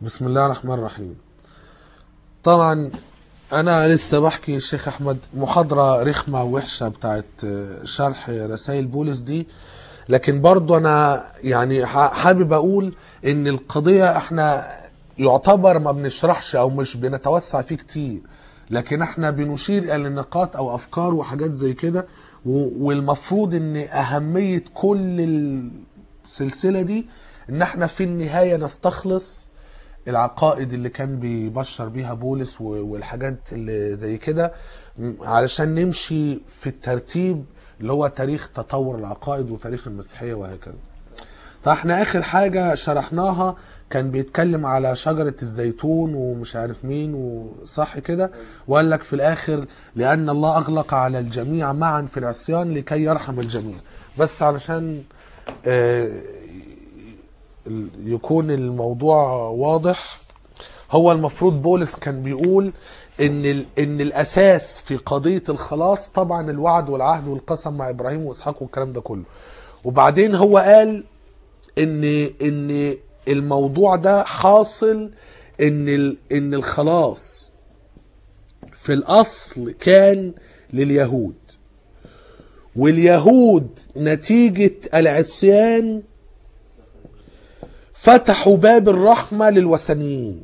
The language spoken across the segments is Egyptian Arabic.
بسم الله الرحمن الرحيم طبعا انا لسه بحكي الشيخ احمد محاضرة رخمة وحشة بتاعت شرح رسائل بولس دي لكن برضو انا يعني ح- حابب اقول ان القضية احنا يعتبر ما بنشرحش او مش بنتوسع فيه كتير لكن احنا بنشير الى نقاط او افكار وحاجات زي كده و- والمفروض ان اهمية كل السلسلة دي ان احنا في النهاية نستخلص العقائد اللي كان بيبشر بيها بولس و- والحاجات اللي زي كده م- علشان نمشي في الترتيب اللي هو تاريخ تطور العقائد وتاريخ المسيحية وهكذا فاحنا اخر حاجة شرحناها كان بيتكلم على شجرة الزيتون ومش عارف مين وصح كده وقال لك في الاخر لان الله اغلق على الجميع معا في العصيان لكي يرحم الجميع بس علشان آه، ال- يكون الموضوع واضح هو المفروض بولس كان بيقول ان ال- ان الاساس في قضيه الخلاص طبعا الوعد والعهد والقسم مع ابراهيم واسحاق والكلام ده كله وبعدين هو قال ان ان الموضوع ده حاصل ان ال- ان الخلاص في الاصل كان لليهود واليهود نتيجه العصيان فتحوا باب الرحمة للوثنيين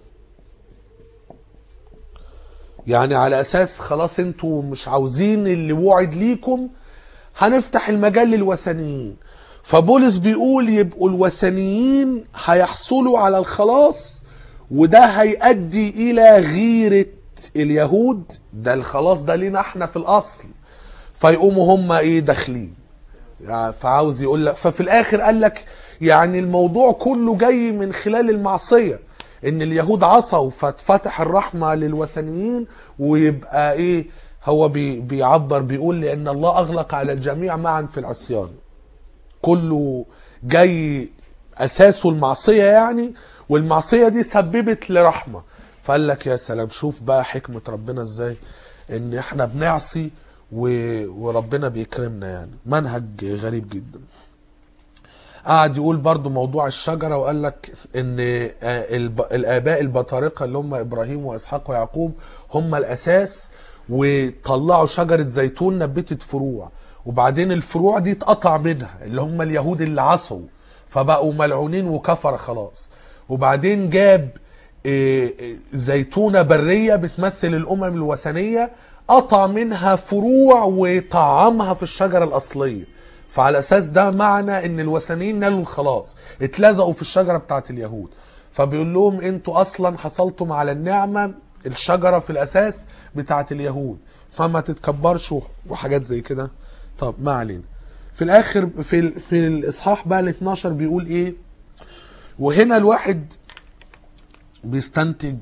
يعني على اساس خلاص انتوا مش عاوزين اللي وعد ليكم هنفتح المجال للوثنيين فبولس بيقول يبقوا الوثنيين هيحصلوا على الخلاص وده هيؤدي الى غيرة اليهود ده الخلاص ده لينا احنا في الاصل فيقوموا هم ايه داخلين يعني فعاوز يقول لك ففي الاخر قال لك يعني الموضوع كله جاي من خلال المعصيه ان اليهود عصوا فاتفتح الرحمه للوثنيين ويبقى ايه هو بي بيعبر بيقول لان الله اغلق على الجميع معا في العصيان كله جاي اساسه المعصيه يعني والمعصيه دي سببت لرحمه فقال لك يا سلام شوف بقى حكمه ربنا ازاي ان احنا بنعصي و... وربنا بيكرمنا يعني منهج غريب جدا قعد يقول برضو موضوع الشجرة وقال لك ان آه، الب... الاباء البطارقة اللي هم ابراهيم واسحاق ويعقوب هم الاساس وطلعوا شجرة زيتون نبتت فروع وبعدين الفروع دي اتقطع منها اللي هم اليهود اللي عصوا فبقوا ملعونين وكفر خلاص وبعدين جاب آه، آه، زيتونة برية بتمثل الامم الوثنية قطع منها فروع وطعمها في الشجرة الاصلية فعلى اساس ده معنى ان الوثنيين نالوا الخلاص اتلزقوا في الشجره بتاعت اليهود فبيقول لهم انتوا اصلا حصلتم على النعمه الشجره في الاساس بتاعت اليهود فما تتكبرش وحاجات زي كده طب ما علينا في الاخر في ال- في الاصحاح بقى ال 12 بيقول ايه وهنا الواحد بيستنتج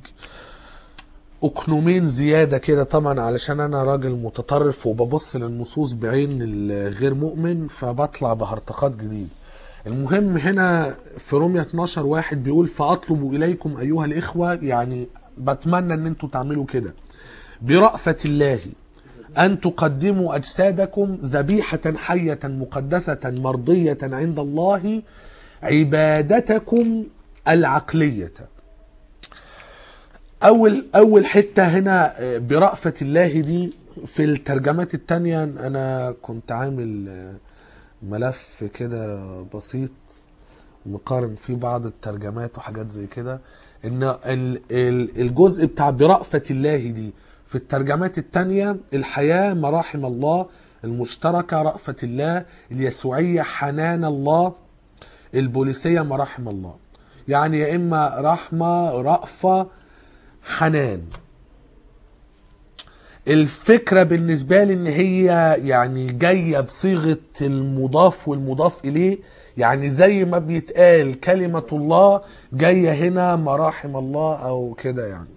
اقنومين زياده كده طبعا علشان انا راجل متطرف وببص للنصوص بعين الغير مؤمن فبطلع بهرطقات جديد المهم هنا في رومية 12 واحد بيقول فاطلب اليكم ايها الاخوه يعني بتمنى ان انتوا تعملوا كده برأفة الله أن تقدموا أجسادكم ذبيحة حية مقدسة مرضية عند الله عبادتكم العقلية اول اول حته هنا آه، برأفة الله دي في الترجمات التانية انا كنت عامل آه، ملف كده بسيط مقارن فيه بعض الترجمات وحاجات زي كده ان ال- ال- الجزء بتاع برأفة الله دي في الترجمات التانية الحياة مراحم الله المشتركة رأفة الله اليسوعية حنان الله البوليسية مراحم الله يعني يا إما رحمة رأفة حنان الفكرة بالنسبة لي ان هي يعني جاية بصيغة المضاف والمضاف اليه يعني زي ما بيتقال كلمة الله جاية هنا مراحم الله او كده يعني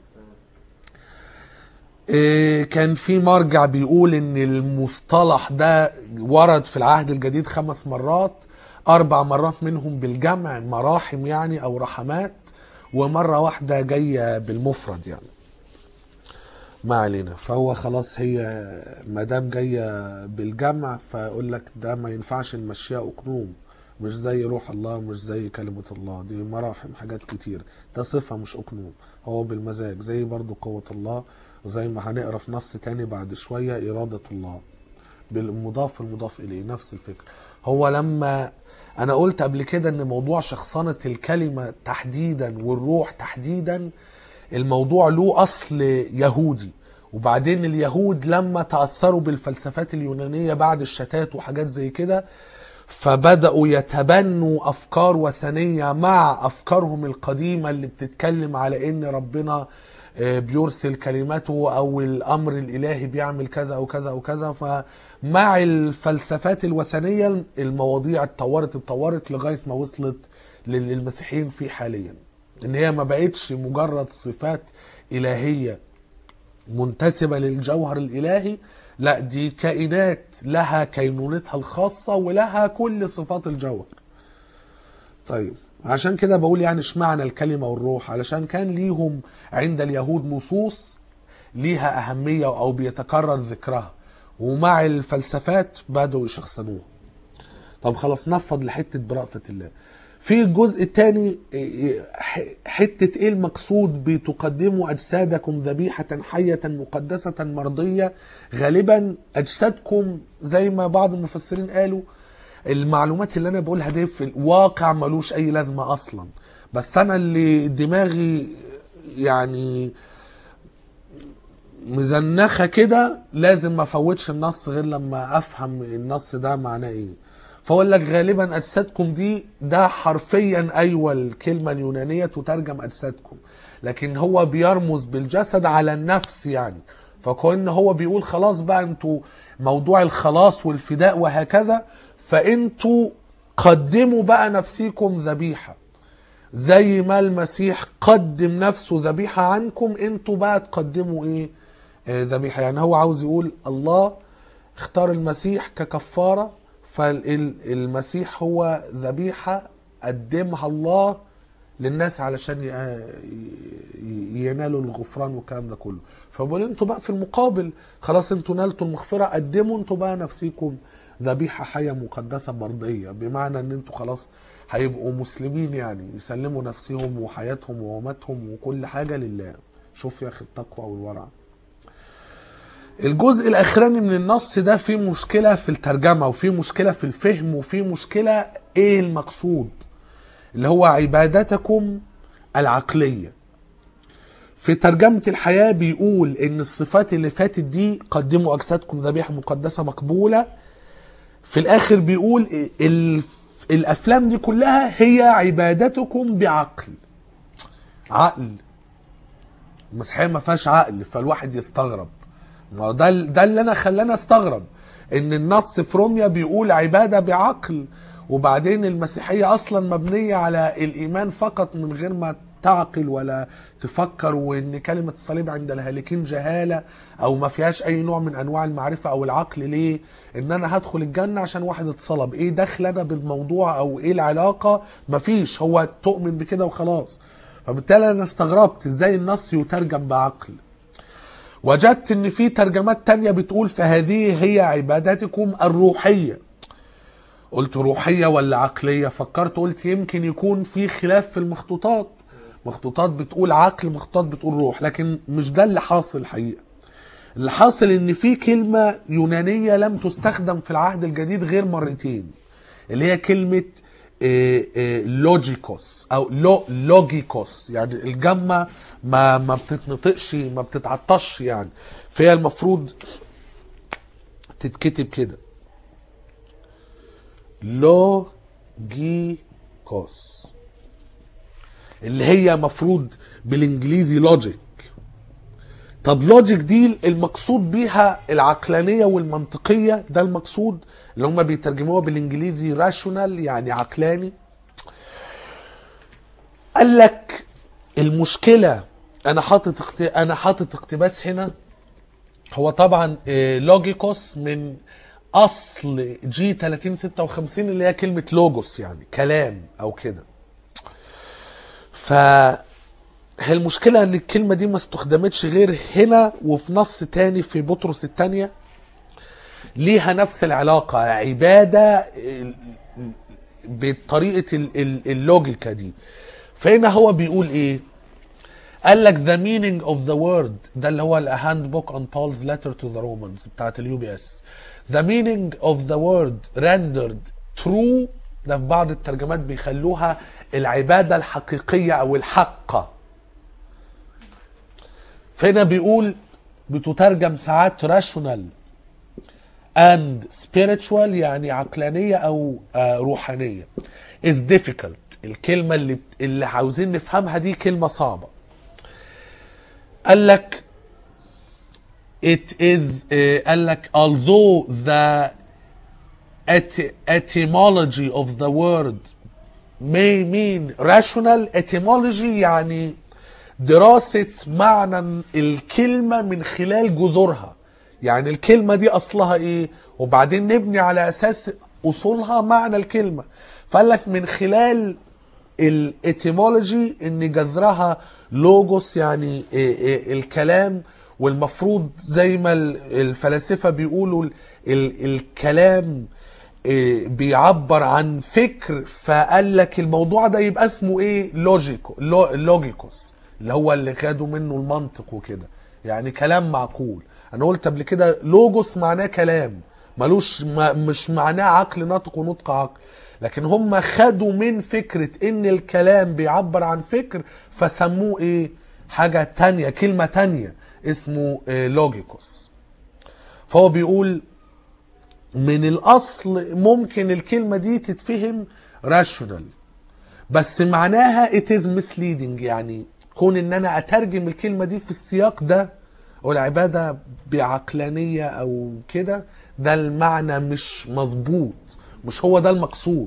إيه، كان في مرجع بيقول ان المصطلح ده ورد في العهد الجديد خمس مرات اربع مرات منهم بالجمع مراحم يعني او رحمات ومرة واحدة جاية بالمفرد يعني ما علينا فهو خلاص هي ما دام جايه بالجمع فيقول لك ده ما ينفعش نمشيها اقنوم مش زي روح الله مش زي كلمة الله دي مراحم حاجات كتير ده صفة مش أقنوم هو بالمزاج زي برضو قوة الله وزي ما هنقرا في نص تاني بعد شوية إرادة الله بالمضاف المضاف إليه نفس الفكرة هو لما أنا قلت قبل كده إن موضوع شخصنة الكلمة تحديدا والروح تحديدا الموضوع له أصل يهودي وبعدين اليهود لما تأثروا بالفلسفات اليونانية بعد الشتات وحاجات زي كده فبدأوا يتبنوا أفكار وثنية مع أفكارهم القديمة اللي بتتكلم على إن ربنا آه، بيرسل كلمته أو الأمر الإلهي بيعمل كذا أو كذا أو كذا فمع الفلسفات الوثنية المواضيع اتطورت اتطورت لغاية ما وصلت للمسيحيين فيه حاليا إن هي ما بقتش مجرد صفات إلهية منتسبة للجوهر الإلهي لا دي كائنات لها كينونتها الخاصة ولها كل صفات الجوهر طيب عشان كده بقول يعني اشمعنى الكلمة والروح علشان كان ليهم عند اليهود نصوص ليها أهمية أو بيتكرر ذكرها ومع الفلسفات بدأوا يشخصنوها طب خلاص نفض لحتة برأفة الله في الجزء الثاني حتة ايه المقصود بتقدموا اجسادكم ذبيحة حية مقدسة مرضية غالبا اجسادكم زي ما بعض المفسرين قالوا المعلومات اللي انا بقولها دي في الواقع ملوش اي لازمة اصلا بس انا اللي دماغي يعني مزنخة كده لازم ما افوتش النص غير لما افهم النص ده معناه ايه فاقول لك غالبا اجسادكم دي ده حرفيا ايوه الكلمه اليونانيه تترجم اجسادكم لكن هو بيرمز بالجسد على النفس يعني فكون هو بيقول خلاص بقى انتوا موضوع الخلاص والفداء وهكذا فانتوا قدموا بقى نفسيكم ذبيحه زي ما المسيح قدم نفسه ذبيحه عنكم انتوا بقى تقدموا ايه آه، ذبيحه يعني هو عاوز يقول الله اختار المسيح ككفاره فالمسيح هو ذبيحة قدمها الله للناس علشان ي- ينالوا الغفران والكلام ده كله فبقول انتوا بقى في المقابل خلاص انتوا نالتوا المغفرة قدموا انتوا بقى نفسيكم ذبيحة حية مقدسة مرضية بمعنى ان انتوا خلاص هيبقوا مسلمين يعني يسلموا نفسهم وحياتهم ومماتهم وكل حاجة لله شوف يا اخي التقوى والورع الجزء الاخراني من النص ده فيه مشكله في الترجمه وفيه مشكله في الفهم وفيه مشكله ايه المقصود اللي هو عبادتكم العقليه في ترجمة الحياة بيقول إن الصفات اللي فاتت دي قدموا أجسادكم ذبيحة مقدسة مقبولة في الآخر بيقول ال- الأفلام دي كلها هي عبادتكم بعقل عقل المسيحية ما فيهاش عقل فالواحد يستغرب ما هو ده ده اللي انا خلاني استغرب ان النص في روميا بيقول عباده بعقل وبعدين المسيحيه اصلا مبنيه على الايمان فقط من غير ما تعقل ولا تفكر وان كلمه الصليب عند الهالكين جهاله او ما فيهاش اي نوع من انواع المعرفه او العقل ليه ان انا هدخل الجنه عشان واحد اتصلب ايه دخل انا بالموضوع او ايه العلاقه مفيش هو تؤمن بكده وخلاص فبالتالي انا استغربت ازاي النص يترجم بعقل وجدت ان في ترجمات تانية بتقول فهذه هي عبادتكم الروحية قلت روحية ولا عقلية فكرت قلت يمكن يكون في خلاف في المخطوطات مخطوطات بتقول عقل مخطوطات بتقول روح لكن مش ده اللي حاصل الحقيقة اللي حاصل ان في كلمة يونانية لم تستخدم في العهد الجديد غير مرتين اللي هي كلمة لوجيكوس او لو لوجيكوس يعني الجمة ما ما بتتنطقش ما بتتعطش يعني فهي المفروض تتكتب كده لوجيكوس اللي هي مفروض بالانجليزي لوجيك طب لوجيك دي المقصود بيها العقلانيه والمنطقيه ده المقصود اللي هم بيترجموها بالانجليزي راشونال يعني عقلاني قال لك المشكله انا حاطط اقت... انا حاطط اقتباس هنا هو طبعا آه، لوجيكوس من اصل جي 3056 اللي هي كلمه لوجوس يعني كلام او كده ف هي المشكلة ان الكلمة دي ما استخدمتش غير هنا وفي نص تاني في بطرس التانية ليها نفس العلاقة عبادة بطريقه ال- ال- اللوجيكا دي فهنا هو بيقول ايه قال لك the meaning of the word ده اللي هو ال handbook on Paul's letter to the Romans بتاعت اليو بي اس the meaning of the word rendered true ده في بعض الترجمات بيخلوها العبادة الحقيقية أو الحقة فهنا بيقول بتترجم ساعات rational and spiritual يعني عقلانية أو آه، روحانية is difficult الكلمة اللي اللي عاوزين نفهمها دي كلمة صعبة قال لك it is آه، قال لك although the et- etymology of the word may mean rational etymology يعني دراسة معنى الكلمة من خلال جذورها يعني الكلمة دي أصلها إيه وبعدين نبني على أساس أصولها معنى الكلمة فقال لك من خلال الاتيمولوجي ان جذرها لوجوس يعني إيه إيه الكلام والمفروض زي ما ال- الفلاسفه بيقولوا ال- ال- الكلام إيه بيعبر عن فكر فقال لك الموضوع ده يبقى اسمه ايه لوجيكو لو- لوجيكوس اللي هو اللي خدوا منه المنطق وكده يعني كلام معقول انا قلت قبل كده لوجوس معناه كلام ملوش ما مش معناه عقل ناطق ونطق عقل لكن هم خدوا من فكرة ان الكلام بيعبر عن فكر فسموه ايه حاجة تانية كلمة تانية اسمه إيه لوجيكوس فهو بيقول من الاصل ممكن الكلمة دي تتفهم راشونال بس معناها it is misleading يعني كون ان انا اترجم الكلمة دي في السياق ده والعبادة بعقلانية او كده ده المعنى مش مظبوط مش هو ده المقصود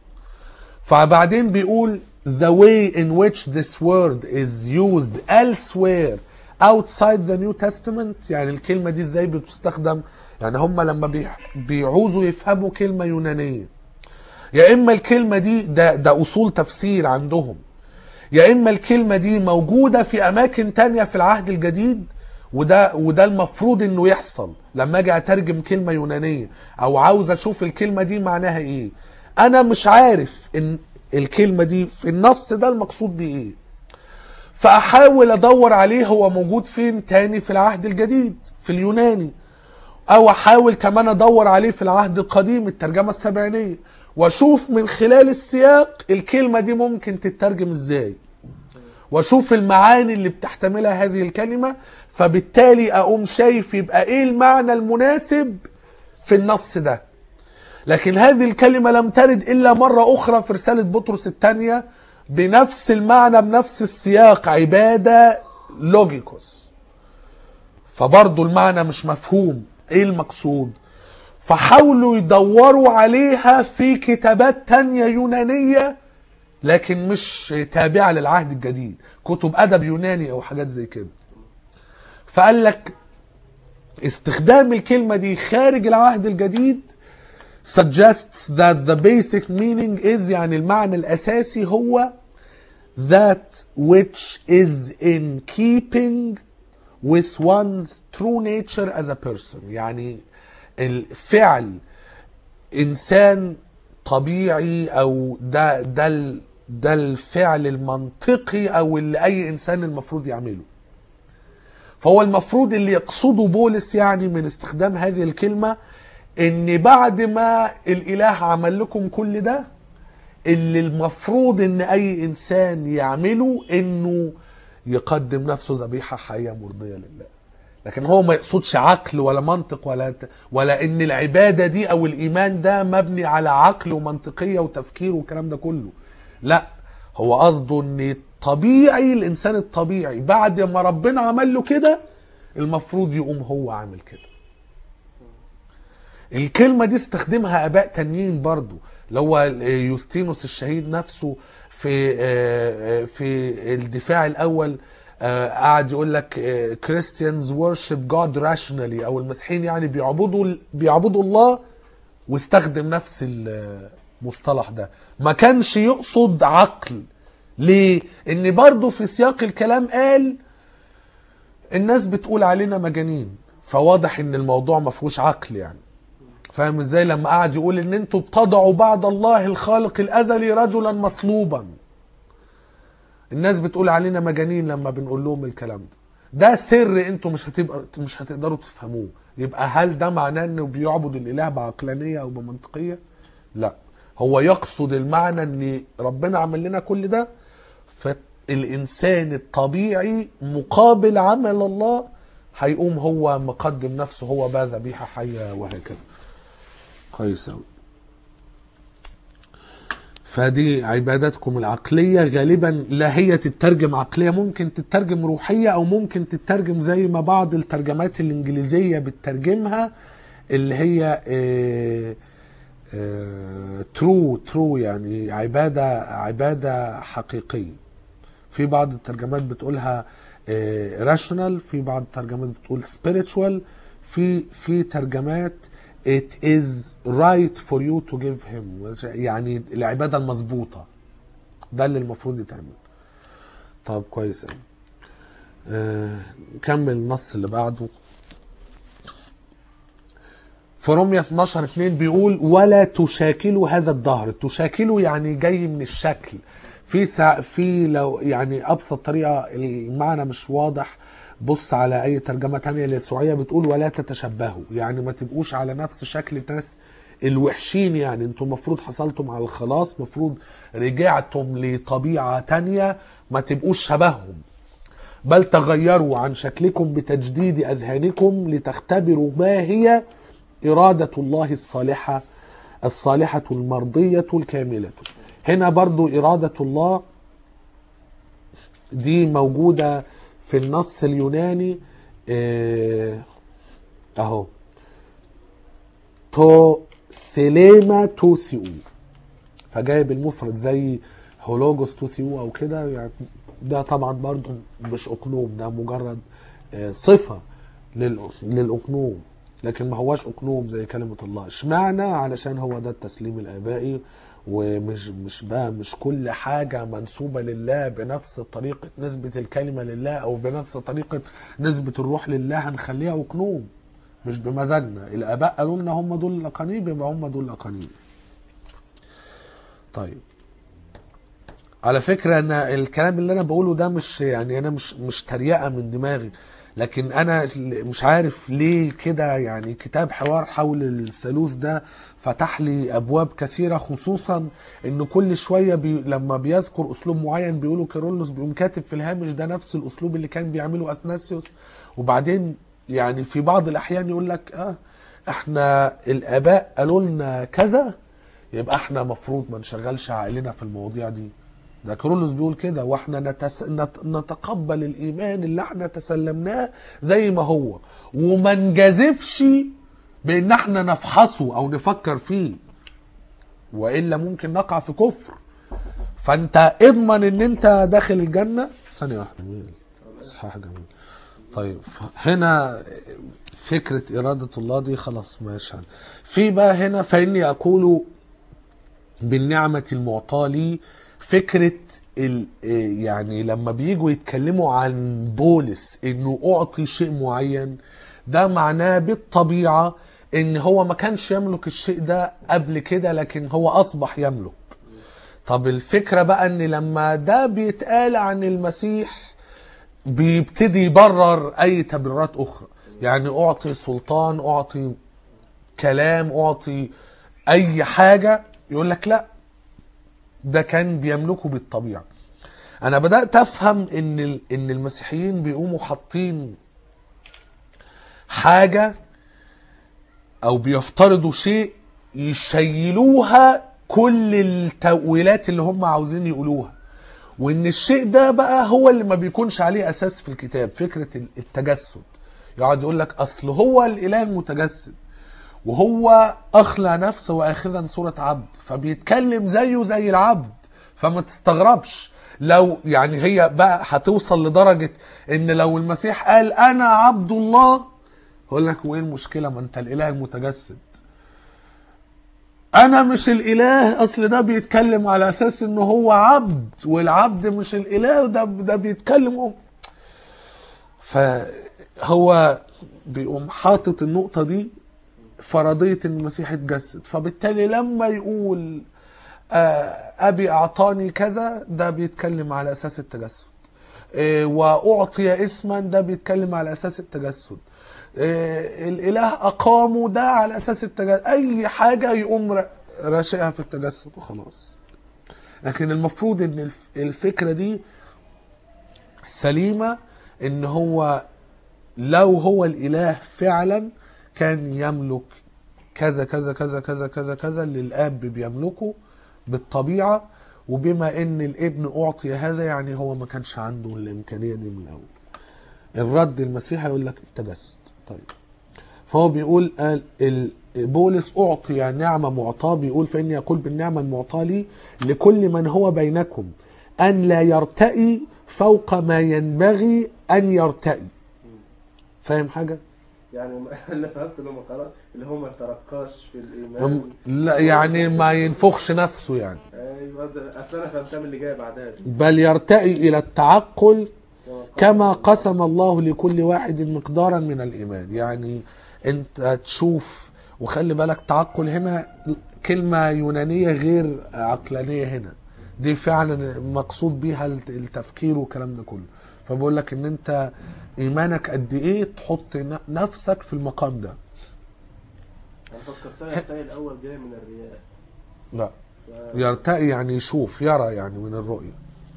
فبعدين بيقول the way in which this word is used elsewhere outside the New Testament يعني الكلمة دي ازاي بتستخدم يعني هم لما بيح- بيعوزوا يفهموا كلمة يونانية يا اما الكلمة دي ده ده اصول تفسير عندهم يا اما الكلمة دي موجودة في اماكن تانية في العهد الجديد وده وده المفروض انه يحصل لما اجي اترجم كلمة يونانية او عاوز اشوف الكلمة دي معناها ايه انا مش عارف ان الكلمة دي في النص ده المقصود بيه ايه فاحاول ادور عليه هو موجود فين تاني في العهد الجديد في اليوناني او احاول كمان ادور عليه في العهد القديم الترجمه السبعينيه واشوف من خلال السياق الكلمه دي ممكن تترجم ازاي واشوف المعاني اللي بتحتملها هذه الكلمه فبالتالي اقوم شايف يبقى ايه المعنى المناسب في النص ده لكن هذه الكلمة لم ترد إلا مرة أخرى في رسالة بطرس الثانية بنفس المعنى بنفس السياق عبادة لوجيكوس فبرضه المعنى مش مفهوم ايه المقصود فحاولوا يدوروا عليها في كتابات تانية يونانية لكن مش تابعة للعهد الجديد كتب أدب يوناني أو حاجات زي كده فقال لك استخدام الكلمة دي خارج العهد الجديد suggests that the basic meaning is يعني المعنى الأساسي هو that which is in keeping with one's true nature as a person يعني الفعل إنسان طبيعي أو ده ده ال- ده الفعل المنطقي أو اللي أي إنسان المفروض يعمله فهو المفروض اللي يقصده بولس يعني من استخدام هذه الكلمة ان بعد ما الاله عمل لكم كل ده اللي المفروض ان اي انسان يعمله انه يقدم نفسه ذبيحة حية مرضية لله لكن هو ما يقصدش عقل ولا منطق ولا ولا ان العبادة دي او الايمان ده مبني على عقل ومنطقية وتفكير والكلام ده كله لا هو قصده ان طبيعي الانسان الطبيعي بعد ما ربنا عمل له كده المفروض يقوم هو عامل كده الكلمة دي استخدمها آباء تانيين برضو اللي هو يوستينوس الشهيد نفسه في في الدفاع الأول قعد يقول لك Christians worship God rationally أو المسيحيين يعني بيعبدوا بيعبدوا الله واستخدم نفس المصطلح ده ما كانش يقصد عقل ليه؟ إن برضو في سياق الكلام قال الناس بتقول علينا مجانين فواضح إن الموضوع ما فيهوش عقل يعني فاهم ازاي لما قعد يقول ان انتوا بتضعوا بعد الله الخالق الازلي رجلا مصلوبا الناس بتقول علينا مجانين لما بنقول لهم الكلام ده ده سر انتوا مش هتبقى مش هتقدروا تفهموه يبقى هل ده معناه انه بيعبد الاله بعقلانيه او بمنطقيه لا هو يقصد المعنى ان ربنا عمل لنا كل ده فالانسان الطبيعي مقابل عمل الله هيقوم هو مقدم نفسه هو بقى ذبيحه حيه وهكذا كويس أوي فدي عباداتكم العقلية غالبا لا هي تترجم عقلية ممكن تترجم روحية أو ممكن تترجم زي ما بعض الترجمات الإنجليزية بتترجمها اللي هي ترو ترو يعني عبادة عبادة حقيقية في بعض الترجمات بتقولها راشونال في بعض الترجمات بتقول spiritual في في ترجمات it is right for you to give him يعني العبادة المظبوطة ده اللي المفروض يتعمل طب كويس قوي آه كمل النص اللي بعده في رومية 12 2 بيقول ولا تشاكلوا هذا الدهر تشاكلوا يعني جاي من الشكل في سا في لو يعني ابسط طريقه المعنى مش واضح بص على اي ترجمه تانية للسوريه بتقول ولا تتشبهوا يعني ما تبقوش على نفس شكل الناس الوحشين يعني انتم المفروض حصلتم على الخلاص مفروض رجعتم لطبيعه تانية ما تبقوش شبههم بل تغيروا عن شكلكم بتجديد اذهانكم لتختبروا ما هي اراده الله الصالحه الصالحه المرضيه الكامله هنا برضو اراده الله دي موجوده في النص اليوناني اه اهو تو ثليما توثيو فجايب المفرد زي هولوجوس توثيو او كده يعني ده طبعا برضو مش اقنوم ده مجرد اه صفه للاقنوم لكن ما هواش اقنوم زي كلمه الله اشمعنى علشان هو ده التسليم الابائي ومش مش بقى مش كل حاجة منسوبة لله بنفس طريقة نسبة الكلمة لله أو بنفس طريقة نسبة الروح لله هنخليها أقنوم مش بمزاجنا الآباء قالوا لنا هم دول الأقانيم يبقى هم دول الأقانيم طيب على فكرة أنا الكلام اللي أنا بقوله ده مش يعني أنا مش مش تريقة من دماغي لكن انا مش عارف ليه كده يعني كتاب حوار حول الثالوث ده فتح لي ابواب كثيره خصوصا ان كل شويه بي لما بيذكر اسلوب معين بيقولوا كيرلس بيقوم كاتب في الهامش ده نفس الاسلوب اللي كان بيعمله اثناسيوس وبعدين يعني في بعض الاحيان يقول لك اه احنا الاباء قالوا لنا كذا يبقى احنا مفروض ما نشغلش عقلنا في المواضيع دي ده كرولوس بيقول كده واحنا نتس... نت... نتقبل الايمان اللي احنا تسلمناه زي ما هو وما نجازفش بان احنا نفحصه او نفكر فيه والا ممكن نقع في كفر فانت اضمن ان انت داخل الجنه ثانيه واحده جميل اصحاح جميل طيب هنا فكره اراده الله دي خلاص ماشي في بقى هنا فاني اقول بالنعمه المعطاه لي فكرة ال يعني لما بيجوا يتكلموا عن بولس انه اعطي شيء معين ده معناه بالطبيعة ان هو ما كانش يملك الشيء ده قبل كده لكن هو اصبح يملك طب الفكرة بقى ان لما ده بيتقال عن المسيح بيبتدي يبرر اي تبريرات اخرى يعني اعطي سلطان اعطي كلام اعطي اي حاجة يقول لك لا ده كان بيملكه بالطبيعه انا بدات افهم ان ان المسيحيين بيقوموا حاطين حاجه او بيفترضوا شيء يشيلوها كل التأويلات اللي هم عاوزين يقولوها وان الشيء ده بقى هو اللي ما بيكونش عليه اساس في الكتاب فكره التجسد يقعد يقول لك اصل هو الاله المتجسد وهو اخلى نفسه واخذا صوره عبد فبيتكلم زيه زي العبد فما تستغربش لو يعني هي بقى هتوصل لدرجه ان لو المسيح قال انا عبد الله هقول لك وايه المشكله ما انت الاله المتجسد انا مش الاله اصل ده بيتكلم على اساس انه هو عبد والعبد مش الاله ده ده بيتكلم فهو بيقوم حاطط النقطه دي فرضية ان المسيح اتجسد فبالتالي لما يقول آه، ابي اعطاني كذا ده بيتكلم على اساس التجسد آه، واعطي اسما ده بيتكلم على اساس التجسد آه، الاله اقامه ده على اساس التجسد اي حاجه يقوم ر- راشقها في التجسد وخلاص لكن المفروض ان الف- الفكره دي سليمه ان هو لو هو الاله فعلا كان يملك كذا كذا كذا كذا كذا كذا اللي الاب بيملكه بالطبيعه وبما ان الابن اعطي هذا يعني هو ما كانش عنده الامكانيه دي من الاول الرد المسيحي يقول لك التجسد طيب فهو بيقول قال ال- بولس اعطي نعمه معطاه بيقول فاني اقول بالنعمه المعطاه لي لكل من هو بينكم ان لا يرتئي فوق ما ينبغي ان يرتئي فاهم حاجه؟ يعني ما- انا فهمت لما قرات اللي هو ما ترقاش في الايمان أم- لا يعني ما ينفخش نفسه يعني ايوه ده اصل انا فهمتها من اللي جاي بعدها دي. بل يرتئي الى التعقل كما قال- كما قسم الله لكل واحد مقدارا من الايمان يعني انت تشوف وخلي بالك تعقل هنا كلمة يونانية غير عقلانية هنا دي فعلا مقصود بيها التفكير والكلام ده كله فبقول لك ان انت ايمانك قد ايه تحط ن- نفسك في المقام ده انا فكرتها التاي الاول جاي من الرياء لا ف- يرتقي يعني يشوف يرى يعني من الرؤية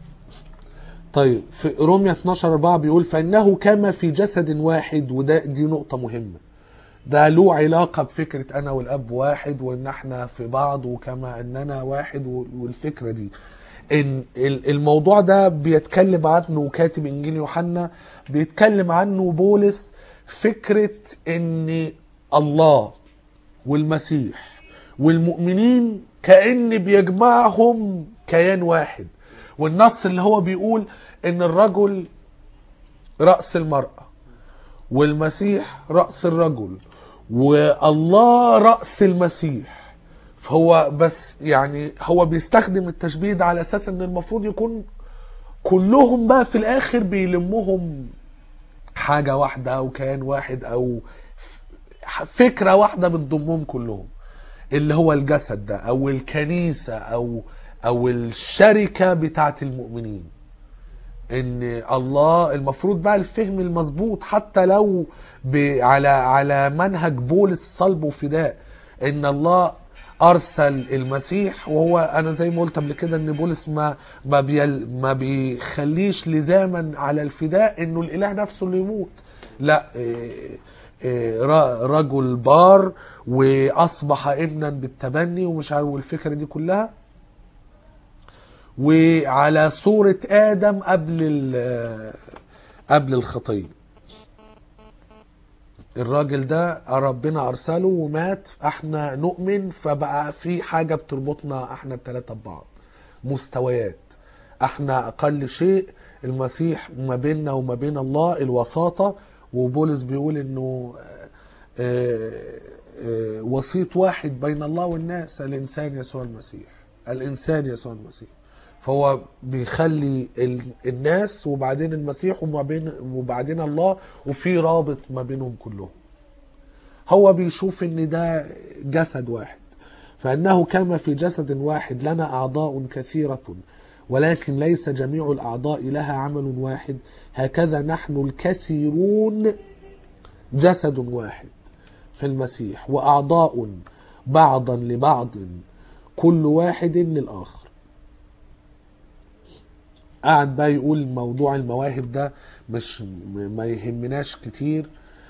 طيب في رومية 12 4 بيقول فإنه كما في جسد واحد وده دي نقطة مهمة ده له علاقة بفكرة أنا والأب واحد وإن إحنا في بعض وكما إننا واحد وال- والفكرة دي إن ال- الموضوع ده بيتكلم عنه كاتب إنجيل يوحنا بيتكلم عنه بولس فكرة إن الله والمسيح والمؤمنين كأن بيجمعهم كيان واحد والنص اللي هو بيقول ان الرجل رأس المرأة والمسيح رأس الرجل والله رأس المسيح فهو بس يعني هو بيستخدم التشبيه ده على اساس ان المفروض يكون كلهم بقى في الاخر بيلمهم حاجة واحدة او كيان واحد او ف- فكرة واحدة بتضمهم كلهم اللي هو الجسد ده او الكنيسة او او الشركة بتاعت المؤمنين ان الله المفروض بقى الفهم المظبوط حتى لو ب على على منهج بولس صلب وفداء ان الله ارسل المسيح وهو انا زي ما قلت قبل كده ان بولس ما ما بيل ما بيخليش لزاما على الفداء انه الاله نفسه اللي يموت لا إيه إيه ر- رجل بار واصبح ابنا بالتبني ومش عارف والفكره دي كلها وعلى صورة آدم قبل ال- قبل الخطية الراجل ده ربنا أرسله ومات احنا نؤمن فبقى في حاجة بتربطنا احنا التلاتة ببعض مستويات احنا أقل شيء المسيح ما بيننا وما بين الله الوساطة وبولس بيقول انه آه، آه، وسيط واحد بين الله والناس الانسان يسوع المسيح الانسان يسوع المسيح فهو بيخلي ال- الناس وبعدين المسيح وما بين وبعدين الله وفي رابط ما بينهم كلهم هو بيشوف ان ده جسد واحد فانه كما في جسد واحد لنا اعضاء كثيره ولكن ليس جميع الاعضاء لها عمل واحد هكذا نحن الكثيرون جسد واحد في المسيح واعضاء بعضا لبعض كل واحد للاخر قعد بقى يقول موضوع المواهب ده مش م- ما يهمناش كتير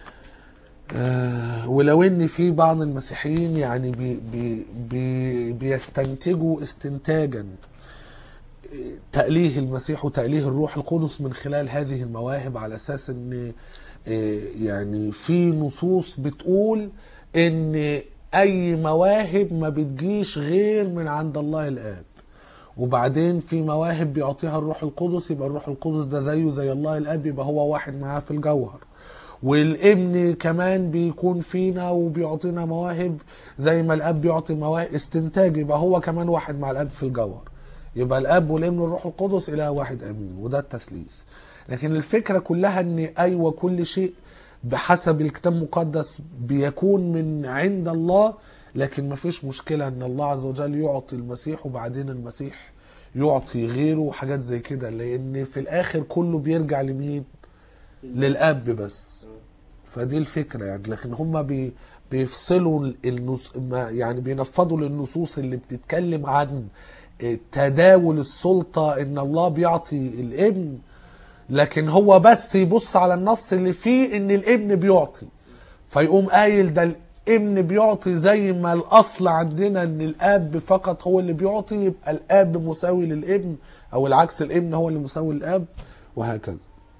آه ولو ان في بعض المسيحيين يعني بي بي بي بيستنتجوا استنتاجا آه، تأليه المسيح وتأليه الروح القدس من خلال هذه المواهب على اساس ان آه، يعني في نصوص بتقول ان اي مواهب ما بتجيش غير من عند الله الاب وبعدين في مواهب بيعطيها الروح القدس يبقى الروح القدس ده زيه زي الله الاب يبقى هو واحد معاه في الجوهر والابن كمان بيكون فينا وبيعطينا مواهب زي ما الاب بيعطي مواهب استنتاج يبقى هو كمان واحد مع الاب في الجوهر يبقى الاب والابن والروح القدس اله واحد امين وده التثليث لكن الفكره كلها ان ايوه كل شيء بحسب الكتاب المقدس بيكون من عند الله لكن ما فيش مشكلة ان الله عز وجل يعطي المسيح وبعدين المسيح يعطي غيره وحاجات زي كده لان في الاخر كله بيرجع لمين للاب بس فدي الفكرة يعني لكن هم بي بيفصلوا النص ما يعني بينفضوا للنصوص اللي بتتكلم عن تداول السلطة ان الله بيعطي الابن لكن هو بس يبص على النص اللي فيه ان الابن بيعطي فيقوم قايل ده الابن بيعطي زي ما الاصل عندنا ان الاب فقط هو اللي بيعطي يبقى الاب مساوي للابن او العكس الابن هو اللي مساوي للاب وهكذا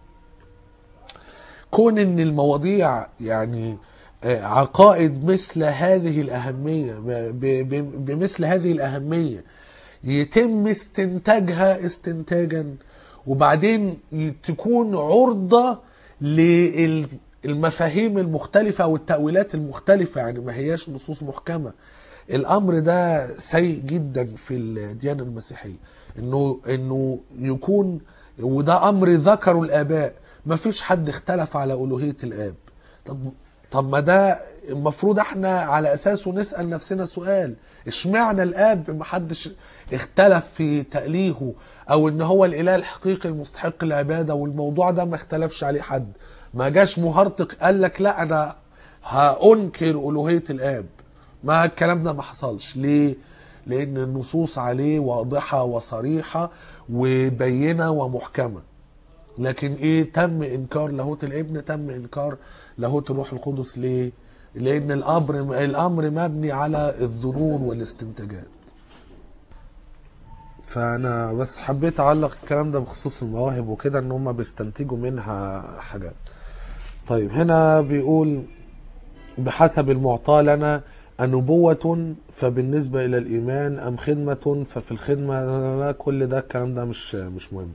كون ان المواضيع يعني آه، عقائد مثل هذه الأهمية ب- ب- بمثل هذه الأهمية يتم استنتاجها استنتاجا وبعدين ي- تكون عرضة للمفاهيم المختلفة والتأويلات المختلفة يعني ما هياش نصوص محكمة الأمر ده سيء جدا في الديانة المسيحية إنه إنه يكون وده أمر ذكره الآباء ما فيش حد اختلف على ألوهية الآب طب طب ما ده المفروض احنا على اساسه نسال نفسنا سؤال اشمعنى الاب ما حدش اختلف في تأليهه او ان هو الاله الحقيقي المستحق للعباده والموضوع ده ما اختلفش عليه حد ما جاش مهرطق قال لك لا انا هانكر الوهيه الاب ما الكلام ده ما حصلش ليه لان النصوص عليه واضحه وصريحه وبينه ومحكمه لكن ايه تم انكار لاهوت الابن تم انكار لاهوت الروح القدس ليه لان الامر الامر مبني على الظنون والاستنتاجات فانا بس حبيت اعلق الكلام ده بخصوص المواهب وكده ان هم بيستنتجوا منها حاجات طيب هنا بيقول بحسب المعطى لنا النبوة فبالنسبة إلى الإيمان أم خدمة ففي الخدمة لا كل ده الكلام ده مش مش مهم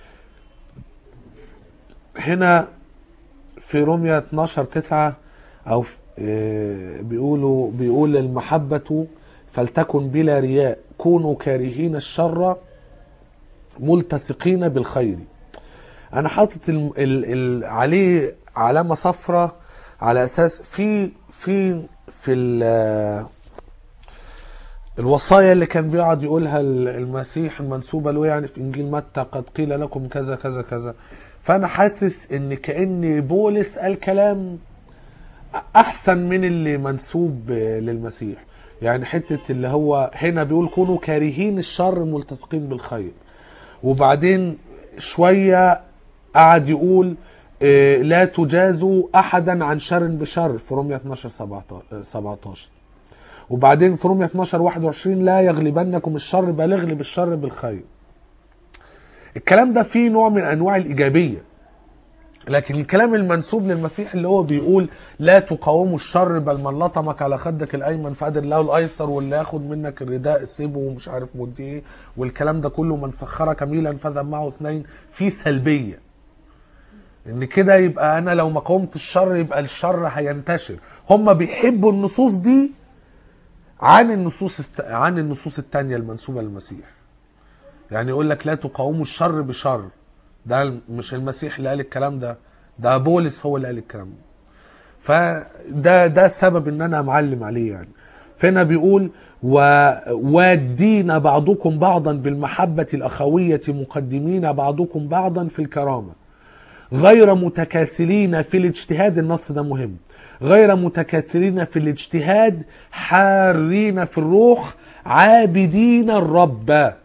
هنا في روميا 12 9 او في- آه، بيقولوا بيقول المحبة فلتكن بلا رياء كونوا كارهين الشر ملتصقين بالخير انا حاطط ال ال ال عليه علامة صفراء على اساس في في في ال- الوصايا اللي كان بيقعد يقولها ال- المسيح المنسوبة له يعني في إنجيل متى قد قيل لكم كذا كذا كذا فأنا حاسس إن كأن بولس قال كلام أحسن من اللي منسوب للمسيح يعني حتة اللي هو هنا بيقول كونوا كارهين الشر ملتصقين بالخير وبعدين شوية قعد يقول آه، لا تجازوا أحدا عن شر بشر في رومية 12 17 17 وبعدين في رومية 12 21 لا يغلبنكم الشر بل اغلب الشر بالخير الكلام ده فيه نوع من انواع الايجابيه لكن الكلام المنسوب للمسيح اللي هو بيقول لا تقاوموا الشر بل من لطمك على خدك الايمن فقدر له الايسر واللي ياخد منك الرداء سيبه ومش عارف مدي ايه والكلام ده كله من سخرك ميلا فذهب معه اثنين في سلبيه ان كده يبقى انا لو ما قاومت الشر يبقى الشر هينتشر هم بيحبوا النصوص دي عن النصوص الت... عن النصوص التانية المنسوبة للمسيح يعني يقول لك لا تقاوموا الشر بشر ده مش المسيح اللي قال الكلام ده ده بولس هو اللي قال الكلام ده فده ده السبب ان انا معلم عليه يعني فهنا بيقول و... وادين بعضكم بعضا بالمحبة الأخوية مقدمين بعضكم بعضا في الكرامة غير متكاسلين في الاجتهاد النص ده مهم غير متكاسلين في الاجتهاد حارين في الروح عابدين الرب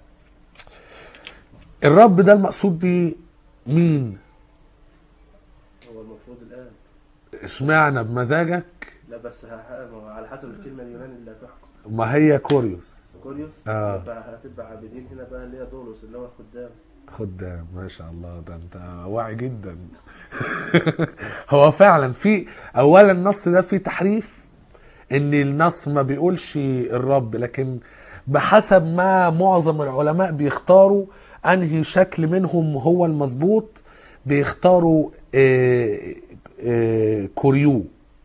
الرب ده المقصود بيه مين هو المفروض الآن اشمعنى بمزاجك لا بس ه- ه- ما هو على حسب الكلمة اليوناني اللي هتحكم ما هي كوريوس كوريوس آه. هتبقى هتبقى عابدين هنا بقى اللي هي دولوس اللي هو خدام خدام ما شاء الله ده انت واعي جدا هو فعلا في اولا النص ده فيه تحريف ان النص ما بيقولش الرب لكن بحسب ما معظم العلماء بيختاروا انهي شكل منهم هو المظبوط بيختاروا آه، آه، كوريو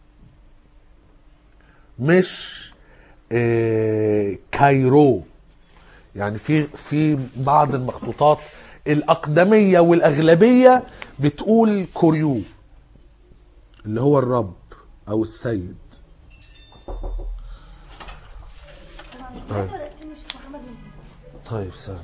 مش آه، كايرو يعني في في بعض المخطوطات الأقدمية والأغلبية بتقول كوريو اللي هو الرب او السيد طبعا فرقتني يا شيخ محمد من طيب سهل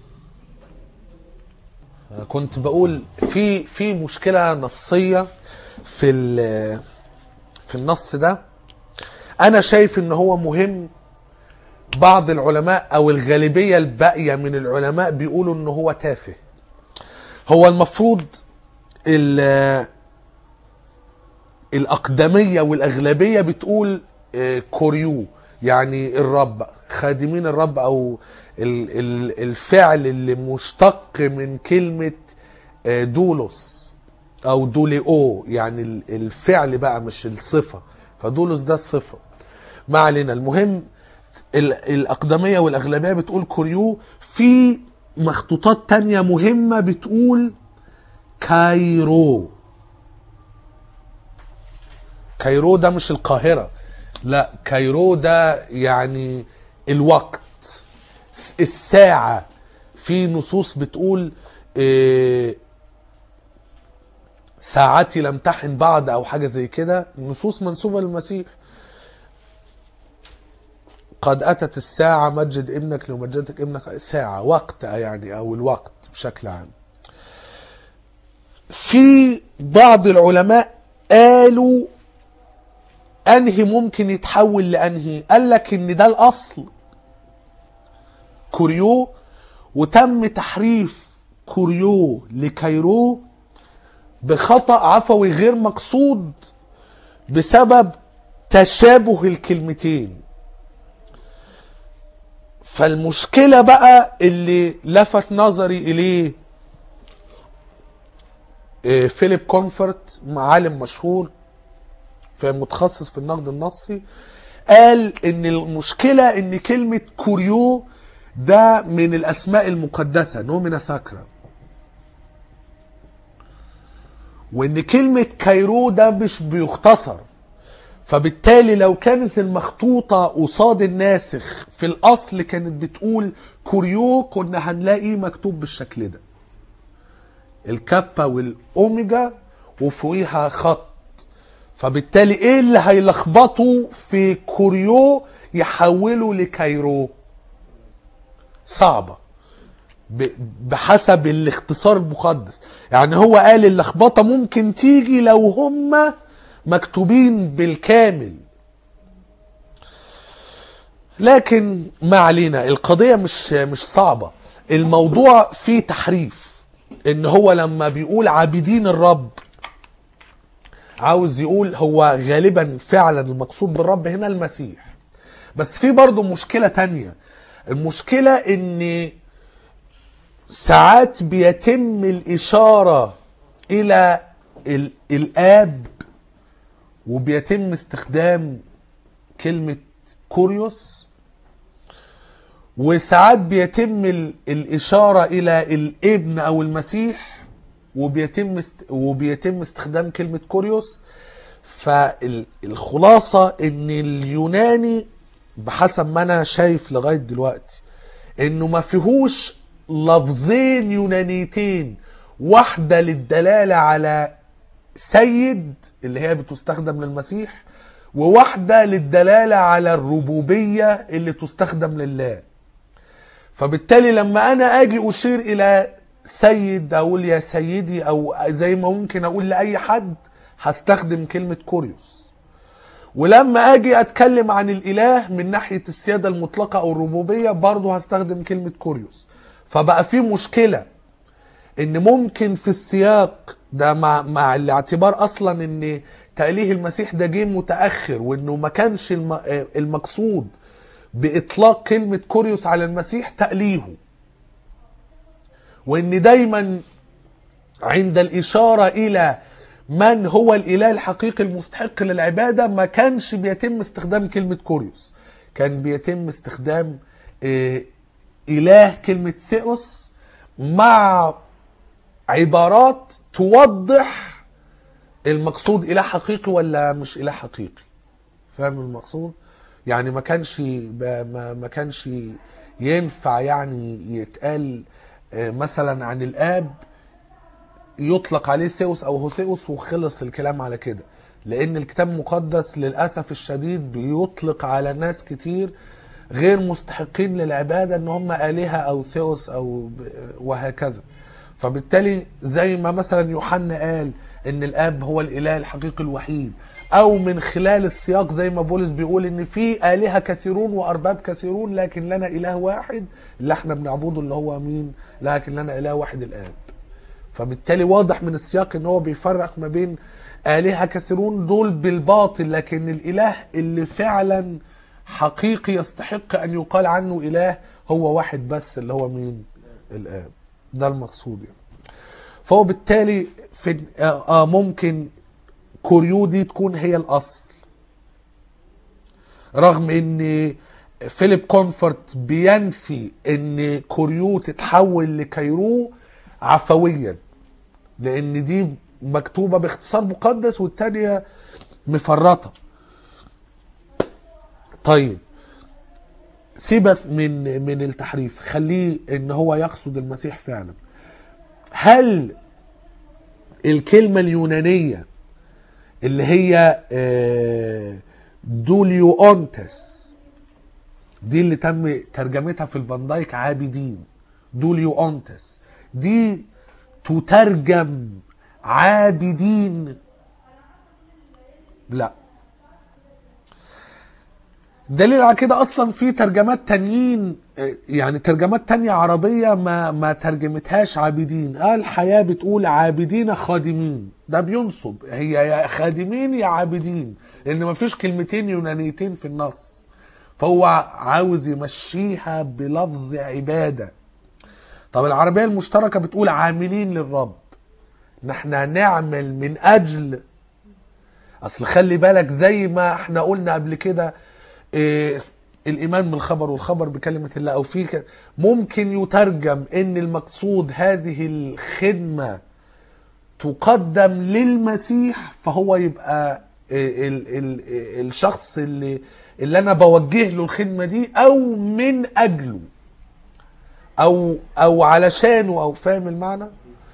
كنت بقول في في مشكلة نصية في ال- في النص ده أنا شايف إن هو مهم بعض العلماء أو الغالبية الباقية من العلماء بيقولوا إن هو تافه هو المفروض ال- الأقدمية والأغلبية بتقول آه، كوريو يعني الرب خادمين الرب أو ال- ال- الفعل اللي مشتق من كلمة آه، دولوس أو دوليو يعني ال- الفعل بقى مش الصفة فدولوس ده الصفة ما علينا المهم ال- الأقدمية والأغلبية بتقول كوريو في مخطوطات تانية مهمة بتقول كايرو كايرو ده مش القاهرة لا كايرو ده يعني الوقت س- الساعة في نصوص بتقول إيه، ساعتي لم تحن بعد او حاجة زي كده نصوص منسوبة للمسيح قد اتت الساعة مجد ابنك لمجدك ابنك ساعة وقت يعني او الوقت بشكل عام في بعض العلماء قالوا انهي ممكن يتحول لانهي قال لك ان ده الاصل كوريو وتم تحريف كوريو لكايرو بخطأ عفوي غير مقصود بسبب تشابه الكلمتين فالمشكلة بقى اللي لفت نظري إليه إيه، فيليب كونفورت عالم مشهور في متخصص في النقد النصي قال ان المشكلة ان كلمة كوريو ده من الاسماء المقدسة نومينا ساكرا وان كلمة كايرو ده مش بيختصر فبالتالي لو كانت المخطوطة قصاد الناسخ في الاصل كانت بتقول كوريو كنا هنلاقي مكتوب بالشكل ده الكابا والاوميجا وفوقيها خط فبالتالي ايه اللي هيلخبطوا في كوريو يحولوا لكايرو صعبة ب- بحسب الاختصار المقدس يعني هو قال اللخبطة ممكن تيجي لو هم مكتوبين بالكامل لكن ما علينا القضية مش مش صعبة الموضوع فيه تحريف ان هو لما بيقول عابدين الرب عاوز يقول هو غالبا فعلا المقصود بالرب هنا المسيح بس في برضه مشكلة تانية المشكلة ان ساعات بيتم الإشارة إلى ال- الآب وبيتم استخدام كلمة كوريوس وساعات بيتم ال- الإشارة إلى الابن أو المسيح وبيتم است... وبيتم استخدام كلمة كوريوس فالخلاصة ان اليوناني بحسب ما انا شايف لغاية دلوقتي انه ما فيهوش لفظين يونانيتين واحدة للدلالة على سيد اللي هي بتستخدم للمسيح وواحدة للدلالة على الربوبية اللي تستخدم لله فبالتالي لما انا اجي اشير الى سيد اقول يا سيدي او زي ما ممكن اقول لاي حد هستخدم كلمة كوريوس ولما اجي اتكلم عن الاله من ناحية السيادة المطلقة او الربوبية برضه هستخدم كلمة كوريوس فبقى في مشكلة ان ممكن في السياق ده مع مع الاعتبار اصلا ان تأليه المسيح ده جه متأخر وانه ما كانش الم- المقصود باطلاق كلمة كوريوس على المسيح تأليهه وان دايما عند الاشاره الى من هو الاله الحقيقي المستحق للعباده ما كانش بيتم استخدام كلمه كوريوس كان بيتم استخدام آه، اله كلمه ثيوس مع عبارات توضح المقصود اله حقيقي ولا مش اله حقيقي فاهم المقصود يعني ما كانش ب- ما ما كانش ينفع يعني يتقال آه، مثلا عن الاب يطلق عليه ثيوس او هوثيوس وخلص الكلام على كده لان الكتاب المقدس للاسف الشديد بيطلق على ناس كتير غير مستحقين للعباده ان هم الهه او ثيوس او ب- وهكذا فبالتالي زي ما مثلا يوحنا قال ان الاب هو الاله الحقيقي الوحيد او من خلال السياق زي ما بولس بيقول ان في الهه كثيرون وارباب كثيرون لكن لنا اله واحد اللي احنا بنعبده اللي هو مين لكن لنا اله واحد الاب فبالتالي واضح من السياق ان هو بيفرق ما بين آلهة كثيرون دول بالباطل لكن الإله اللي فعلا حقيقي يستحق أن يقال عنه إله هو واحد بس اللي هو مين؟ الآب ده المقصود يعني فهو بالتالي في آه آه ممكن كوريو دي تكون هي الأصل رغم ان فيليب كونفورت بينفي ان كوريو تتحول لكيرو عفويا لان دي مكتوبه باختصار مقدس والتانيه مفرطه طيب سيبك من من التحريف خليه ان هو يقصد المسيح فعلا هل الكلمه اليونانيه اللي هي آه، دوليو اونتس دي اللي تم ترجمتها في الفان دايك عابدين دوليو اونتس دي تترجم عابدين لا دليل على كده اصلا في ترجمات تانيين آه، يعني ترجمات تانية عربية ما ما ترجمتهاش عابدين قال الحياة بتقول عابدين خادمين ده بينصب هي يا خادمين يا عابدين لان ما فيش كلمتين يونانيتين في النص فهو عاوز يمشيها بلفظ عبادة طب العربية المشتركة بتقول عاملين للرب ان احنا نعمل من اجل اصل خلي بالك زي ما احنا قلنا قبل كده إيه الايمان بالخبر والخبر بكلمه الله او في ك- ممكن يترجم ان المقصود هذه الخدمه تقدم للمسيح فهو يبقى إيه ال ال الشخص اللي اللي انا بوجه له الخدمه دي او من اجله او او علشانه او فاهم المعنى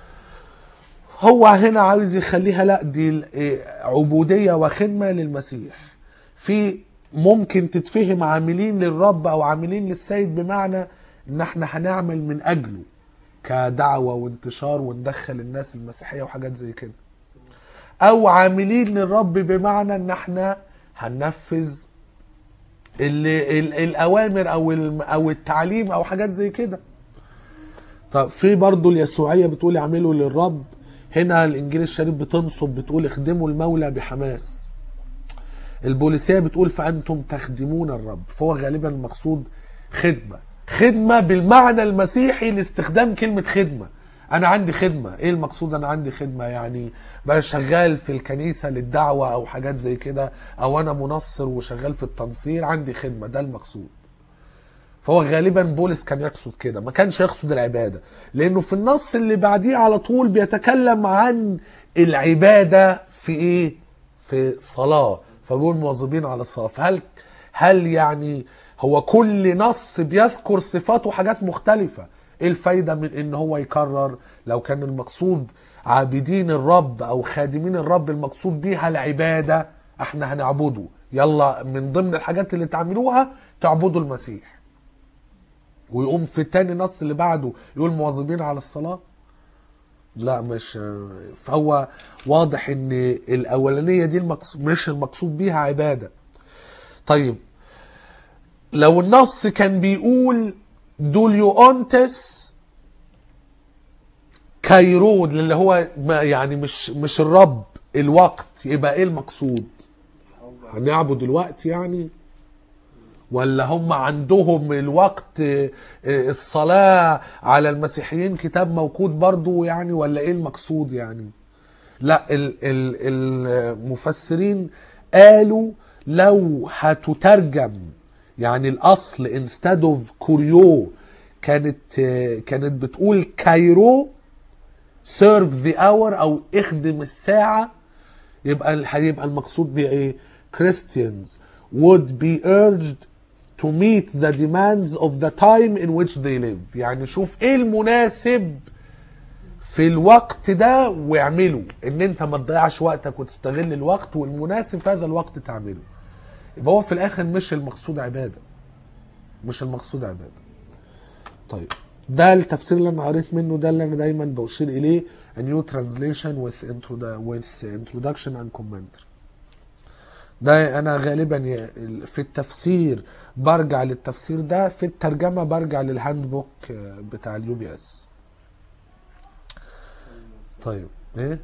هو هنا عاوز يخليها لا دي ال- إيه، عبودية وخدمة للمسيح في ممكن تتفهم عاملين للرب او عاملين للسيد بمعنى ان احنا هنعمل من اجله كدعوة وانتشار وندخل الناس المسيحية وحاجات زي كده او عاملين للرب بمعنى ان احنا هننفذ ال ال الاوامر او الم- او التعليم او حاجات زي كده طب في برضه اليسوعيه بتقول اعملوا للرب هنا الانجيل الشريف بتنصب بتقول اخدموا المولى بحماس البوليسيه بتقول فانتم تخدمون الرب فهو غالبا المقصود خدمه خدمه بالمعنى المسيحي لاستخدام كلمه خدمه انا عندي خدمه ايه المقصود انا عندي خدمه يعني بقى شغال في الكنيسه للدعوه او حاجات زي كده او انا منصر وشغال في التنصير عندي خدمه ده المقصود فهو غالبا بولس كان يقصد كده ما كانش يقصد العبادة لأنه في النص اللي بعديه على طول بيتكلم عن العبادة في إيه في صلاة فبيقول مواظبين على الصلاة فهل هل يعني هو كل نص بيذكر صفات وحاجات مختلفة ايه الفايدة من ان هو يكرر لو كان المقصود عابدين الرب او خادمين الرب المقصود بيها العبادة احنا هنعبده يلا من ضمن الحاجات اللي تعملوها تعبدوا المسيح ويقوم في تاني نص اللي بعده يقول مواظبين على الصلاة لا مش فهو واضح ان الاولانية دي المقصود مش المقصود بيها عبادة طيب لو النص كان بيقول دوليو اونتس كايرود اللي هو ما يعني مش مش الرب الوقت يبقى ايه المقصود هنعبد الوقت يعني ولا هم عندهم الوقت آه، آه، الصلاة على المسيحيين كتاب موقود برضو يعني ولا ايه المقصود يعني لا ال- ال- المفسرين قالوا لو هتترجم يعني الاصل instead of كوريو كانت آه، كانت بتقول كايرو serve the hour او اخدم الساعة يبقى ال- هيبقى المقصود بيه ايه Christians would be urged to meet the demands of the time in which they live يعني شوف ايه المناسب في الوقت ده واعمله ان انت ما تضيعش وقتك وتستغل الوقت والمناسب في هذا الوقت تعمله يبقى هو في الاخر مش المقصود عباده مش المقصود عباده طيب ده التفسير اللي انا قريت منه ده اللي انا دايما بشير اليه a new translation with, introdu- with introduction and commentary ده انا غالبا ي- في التفسير برجع للتفسير ده في الترجمه برجع للهاند بوك آه، بتاع اليو بي اس طيب ايه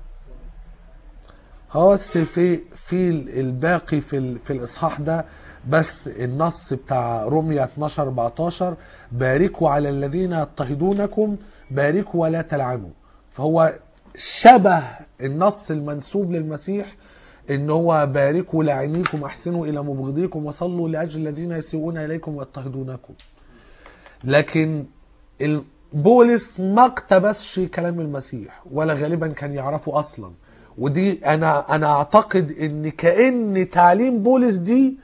هو بس في في الباقي في ال- في الاصحاح ده بس النص بتاع رومية 12 14 باركوا على الذين يضطهدونكم باركوا ولا تلعنوا فهو شبه النص المنسوب للمسيح ان هو باركوا لاعنيكم احسنوا الى مبغضيكم وصلوا لاجل الذين يسيئون اليكم ويضطهدونكم لكن ال- بولس ما اقتبسش كلام المسيح ولا غالبا كان يعرفه اصلا ودي انا انا اعتقد ان كان تعليم بولس دي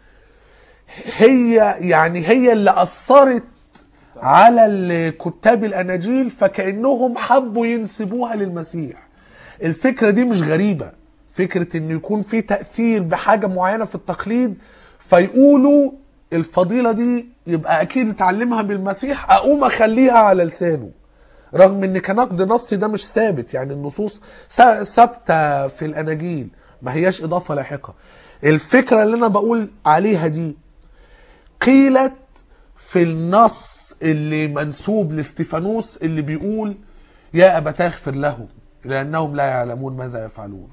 هي يعني هي اللي اثرت على ال- كتاب الاناجيل فكانهم حبوا ينسبوها للمسيح الفكره دي مش غريبه فكره ان يكون في تاثير بحاجه معينه في التقليد فيقولوا الفضيله دي يبقى اكيد اتعلمها بالمسيح اقوم اخليها على لسانه رغم ان كنقد نصي ده مش ثابت يعني النصوص ث- ثابته في الاناجيل ما هياش اضافه لاحقه الفكره اللي انا بقول عليها دي قيلت في النص اللي منسوب لاستيفانوس اللي بيقول يا أبتاه اغفر لهم لأنهم لا يعلمون ماذا يفعلون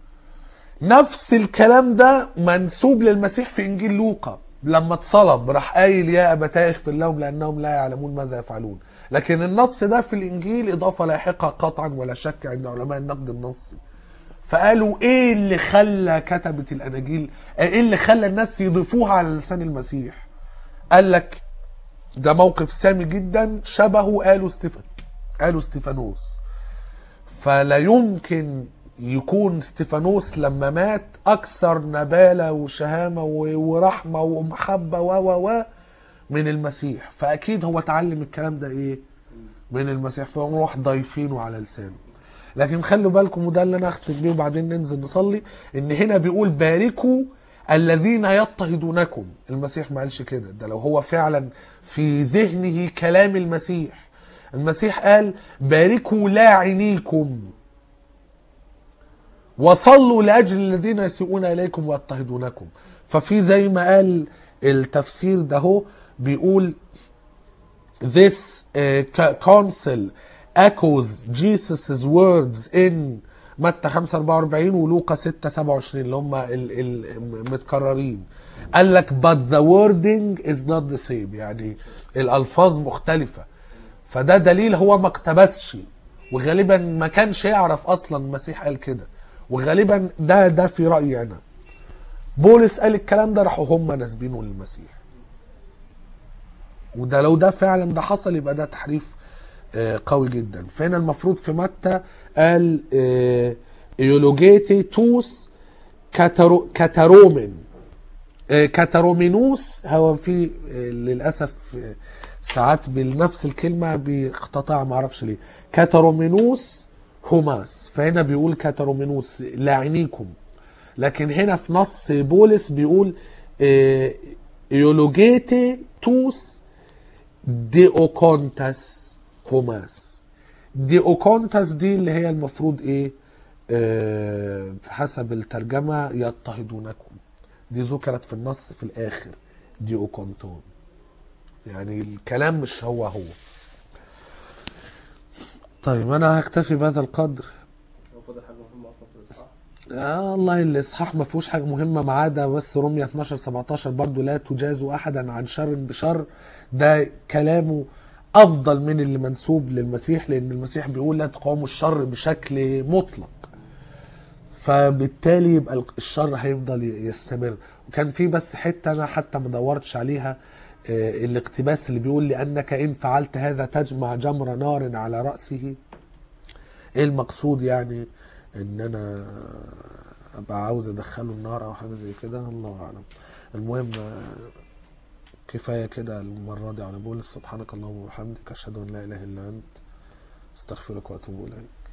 نفس الكلام ده منسوب للمسيح في إنجيل لوقا لما اتصلب راح قايل يا أبتاه اغفر لهم لأنهم لا يعلمون ماذا يفعلون لكن النص ده في الإنجيل إضافة لاحقة قطعا ولا شك عند علماء النقد النصي فقالوا ايه اللي خلى كتبة الاناجيل ايه اللي خلى الناس يضيفوها على لسان المسيح قال لك ده موقف سامي جدا شبهه قالوا ستيفن قالوا ستيفانوس فلا يمكن يكون ستيفانوس لما مات اكثر نباله وشهامه و- ورحمه ومحبه و و و من المسيح فاكيد هو اتعلم الكلام ده ايه من المسيح فنروح ضايفينه على لسانه لكن خلوا بالكم وده اللي انا اختم بيه وبعدين ننزل نصلي ان هنا بيقول باركوا الذين يضطهدونكم المسيح ما قالش كده ده لو هو فعلا في ذهنه كلام المسيح المسيح قال باركوا لاعنيكم وصلوا لاجل الذين يسيئون اليكم ويضطهدونكم ففي زي ما قال التفسير ده هو بيقول this uh, ca- council echoes Jesus' words in متى 5 44 ولوقا 6 27 اللي هم المتكررين قال لك but the wording is not the same يعني الالفاظ مختلفه فده دليل هو ما اقتبسش وغالبا ما كانش يعرف اصلا المسيح قال كده وغالبا ده ده في رايي انا بولس قال الكلام ده راحوا هم ناسبينه للمسيح وده لو ده فعلا ده حصل يبقى ده تحريف آه، قوي جدا فهنا المفروض في متى قال آه، ايولوجيتي توس كاترو كاتارومن آه، كاتارومينوس هو في آه، للاسف آه، ساعات بنفس الكلمه بيقتطع ما اعرفش ليه كاتارومينوس هوماس فهنا بيقول كاتارومينوس لاعنيكم لكن هنا في نص بولس بيقول آه، ايولوجيتي توس ديوكونتاس هوماس ديوكونتاس دي اللي هي المفروض ايه آه حسب الترجمة يضطهدونكم دي ذكرت في النص في الاخر ديوكونتون يعني الكلام مش هو هو طيب انا هكتفي بهذا القدر هو فاضل حاجه مهمه اصلا في الاصحاح آه والله الاصحاح ما فيهوش حاجه مهمه ما عدا بس رمية 12 17 برضو لا تجازوا احدا عن شر بشر ده كلامه افضل من اللي منسوب للمسيح لان المسيح بيقول لا تقاوموا الشر بشكل مطلق فبالتالي يبقى الشر هيفضل يستمر وكان في بس حته انا حتى ما دورتش عليها آه، الاقتباس اللي بيقول لانك ان فعلت هذا تجمع جمر نار على راسه ايه المقصود يعني ان انا ابقى عاوز ادخله النار او حاجه زي كده الله اعلم المهم آه، كفايه كده المره دي على بولس سبحانك اللهم وبحمدك اشهد ان لا اله الا انت استغفرك واتوب اليك